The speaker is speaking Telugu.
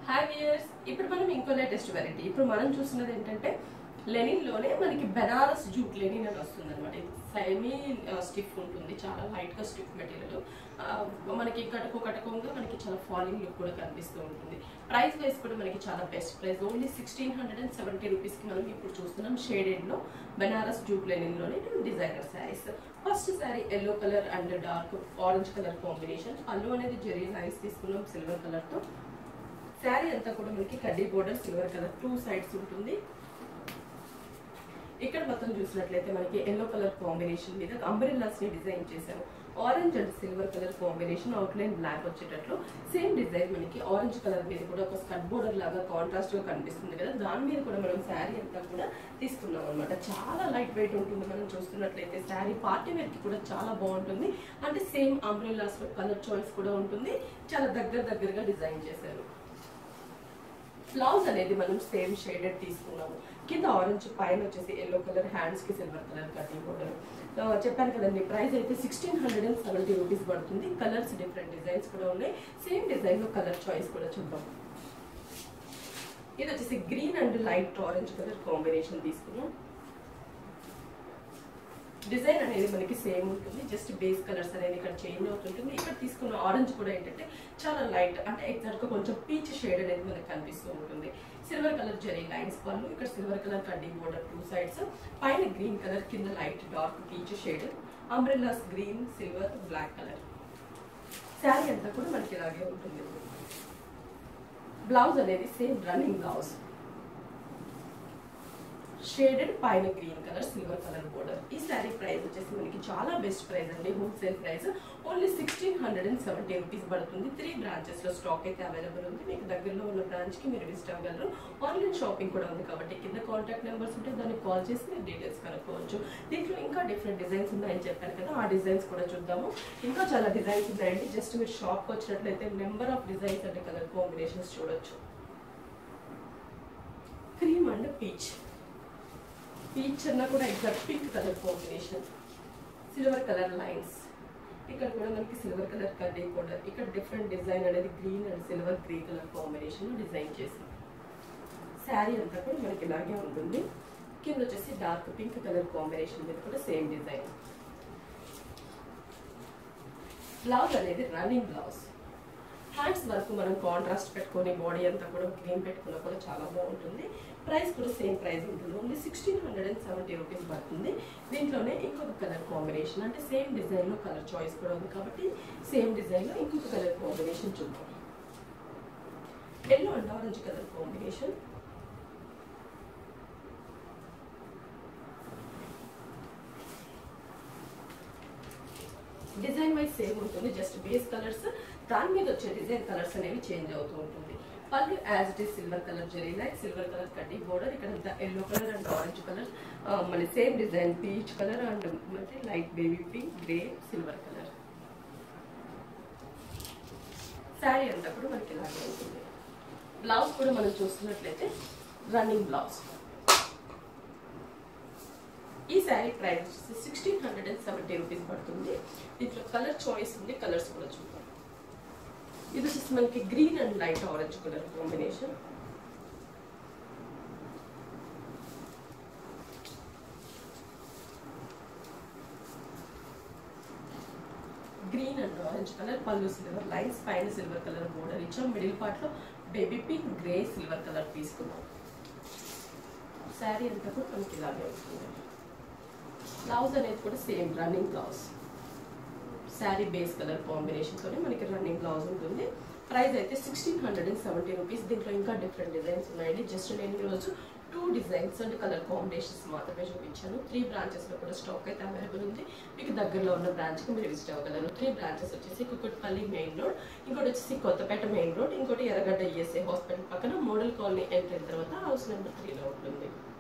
హాయ్ వియర్స్ ఇప్పుడు మనం ఇంకో లేటెస్ట్ వెరైటీ ఇప్పుడు మనం చూస్తున్నది ఏంటంటే లెనిన్ లోనే మనకి బెనారస్ జూట్ లెనిన్ అని వస్తుంది అనమాట సెమీ స్టిఫ్ ఉంటుంది చాలా లైట్ గా స్టిఫ్ మెటీరియల్ మనకి కటకు కటకంగా మనకి చాలా ఫాలింగ్ లుక్ కూడా కనిపిస్తూ ఉంటుంది ప్రైస్ వైస్ కూడా మనకి చాలా best price only sixteen hundred and seventy rupees కి మనం ఇప్పుడు చూస్తున్నాం షేడెడ్ లో బెనారస్ జూట్ లెనిన్ లోనే designer saris first sari yellow colour and dark orange colour combination పళ్ళు అనేది జెరీ లైన్స్ తీసుకున్నాం సిల్వర్ కలర్ తో శారీ అంతా కూడా మనకి కడ్డీ border silver colour two sides ఉంటుంది ఇక్కడ మొత్తం చూసినట్లయితే మనకి ఎల్లో కలర్ కాంబినేషన్ మీద అంబ్రెల్లాస్ ని డిజైన్ చేశారు orange and silver colour combination out line black వచ్చేటట్లు సేమ్ డిజైన్ మనకి ఆరెంజ్ కలర్ మీద కూడా ఒక స్కట్ బోర్డర్ లాగా కాంట్రాస్ట్ గా కనిపిస్తుంది కదా దాని మీద కూడా మనం శారీ అంతా కూడా తీసుకున్నాం అనమాట చాలా లైట్ వెయిట్ ఉంటుంది మనం చూస్తున్నట్లయితే శారీ పార్టీ వేర్ కి కూడా చాలా బాగుంటుంది అంటే సేమ్ అంబ్రెల్లాస్ కలర్ చాయిస్ కూడా ఉంటుంది చాలా దగ్గర దగ్గరగా డిజైన్ చేశారు బ్లౌజ్ అనేది మనం సేమ్ షేడెడ్ తీసుకున్నాము కింద ఆరెంజ్ పైన వచ్చేసి ఎల్లో కలర్ హ్యాండ్స్ కి సిల్వర్ కలర్ కటింగ్ బోర్డర్ చెప్పాను కదండి ప్రైస్ అయితే sixteen hundred and seventy rupees పడుతుంది కలర్స్ డిఫరెంట్ డిజైన్స్ కూడా ఉన్నాయి సేమ్ డిజైన్ లో కలర్ చాయిస్ కూడా చూద్దాం ఇది వచ్చేసి green and light orange colour combination తీసుకున్నాం డిజైన్ అనేది మనకి సేమ్ ఉంటుంది జస్ట్ బేస్ కలర్స్ అనేది ఇక్కడ చేంజ్ అవుతుంటుంది ఇక్కడ తీసుకున్న ఆరెంజ్ కూడా ఏంటంటే చాలా లైట్ అంటే ఎగ్జాక్ట్ గా కొంచెం పీచ్ షేడ్ అనేది మనకి కనిపిస్తూ ఉంటుంది సిల్వర్ కలర్ జరీ లైన్స్ పళ్ళు ఇక్కడ సిల్వర్ కలర్ కడ్డింగ్ బోర్డర్ టూ సైడ్స్ పైన గ్రీన్ కలర్ కింద light dark peach shade umbrellas green silver black colour sari అంతా కూడా మనకి ఇలాగే ఉంటుంది బ్లౌజ్ అనేది సేమ్ రన్నింగ్ బ్లౌజ్ షేడెడ్ పైన green colour silver colour border ఈ శారీ ప్రైస్ వచ్చేసి మనకి చాలా బెస్ట్ ప్రైస్ అండి wholesale price only sixteen hundred and seventy rupees పడుతుంది త్రీ బ్రాంచెస్ లో స్టాక్ అయితే అవైలబుల్ ఉంది మీకు దగ్గరలో ఉన్న బ్రాంచ్ కి మీరు విజిట్ అవ్వగలరు ఆన్లైన్ షాపింగ్ కూడా ఉంది కాబట్టి కింద కాంటాక్ట్ నెంబర్స్ ఉంటే దానికి కాల్ చేసి మీరు డీటెయిల్స్ కనుక్కోవచ్చు దీంట్లో ఇంకా డిఫరెంట్ డిజైన్స్ ఉన్నాయని చెప్పాను కదా ఆ డిజైన్స్ కూడా చూద్దాము ఇంకా చాలా డిజైన్స్ ఉన్నాయండి జస్ట్ మీరు షాప్కి వచ్చినట్లయితే number of designs and colour combinations చూడొచ్చు క్రీమ్ అండ్ పీచ్ పీచ్ అన్న కూడా exact pink colour combination silver colour lines ఇక్కడ కూడా మనకి సిల్వర్ కలర్ కడ్డీ కూడా ఇక్కడ డిఫరెంట్ డిజైన్ అనేది green and silver grey colour combination design చేసాం శారీ అంతా కూడా మనకి ఇలాగే ఉంటుంది కింద వచ్చేసి డార్క్ పింక్ కలర్ కాంబినేషన్ మీద కూడా సేమ్ డిజైన్ బ్లౌజ్ అనేది రన్నింగ్ బ్లౌజ్ హ్యాండ్స్ వరకు మనం కాంట్రాస్ట్ పెట్టుకొని బాడీ అంతా కూడా గ్రీన్ పెట్టుకున్నా కూడా చాలా బాగుంటుంది ప్రైస్ కూడా సేమ్ ప్రైస్ ఉంటుంది only sixteen hundred and seventy rupees పడుతుంది దీంట్లోనే ఇంకొక కలర్ కాంబినేషన్ అంటే సేమ్ డిజైన్లో కలర్ చాయిస్ కూడా ఉంది కాబట్టి సేమ్ డిజైన్లో ఇంకొక కలర్ కాంబినేషన్ చూద్దాం yellow and orange colour combination design wise same ఉంటుంది జస్ట్ బేస్ కలర్స్ దాని మీద వచ్చే డిజైన్ కలర్స్ అనేవి చేంజ్ అవుతూ ఉంటుంది పళ్ళు as it is silver colour zari light silver colour కడ్డీ బోర్డర్ ఇక్కడ yellow colour and orange colour మన same design peach colour and అంటే light baby pink grey silver colour sari అంతా కూడా మనకి ఇలాగే ఉంటుంది బ్లౌజ్ కూడా మనం చూస్తున్నట్లయితే రన్నింగ్ బ్లౌజ్ ఈ శారీ ప్రైస్ వచ్చేసి sixteen hundred and seventy rupees పడుతుంది దీంట్లో కలర్ చాయిస్ ఉంది కలర్స్ కూడా చూద్దాం ఇది వచ్చేసి మనకి green and light orange colour combination green and orange colour పళ్ళు సిల్వర్ లైన్స్ పైన సిల్వర్ కలర్ బోర్డర్ ఇచ్చాం మిడిల్ పార్ట్ లో baby pink grey silver colour తీసుకున్నాం శారీ అంతా కూడా మనకి ఇలాగే ఉంటుంది బ్లౌజ్ అనేది కూడా same running blouse sari base colour కాంబినేషన్తోనే మనకి రన్నింగ్ బ్లౌజ్ ఉంటుంది ప్రైస్ అయితే sixteen hundred and seventy rupees దీంట్లో ఇంకా డిఫరెంట్ డిజైన్స్ ఉన్నాయండి జస్ట్ నేను ఈరోజు two designs and colour combinations మాత్రమే చూపించాను త్రీ బ్రాంచెస్లో కూడా స్టాక్ అయితే అవైలబుల్ ఉంది మీకు దగ్గరలో ఉన్న బ్రాంచ్కి మీరు విజిట్ అవ్వగలరు త్రీ బ్రాంచెస్ వచ్చేసి కుక్కట్పల్లి మెయిన్ రోడ్ ఇంకోటి వచ్చేసి కొత్తపేట మెయిన్ రోడ్ ఇంకోటి ఎర్రగడ్డ ఈఎస్ఏ హాస్పిటల్ పక్కన మోడల్ కాలనీ ఎంటర్ అయిన తర్వాత హౌస్ నెంబర్ త్రీలో ఉంటుంది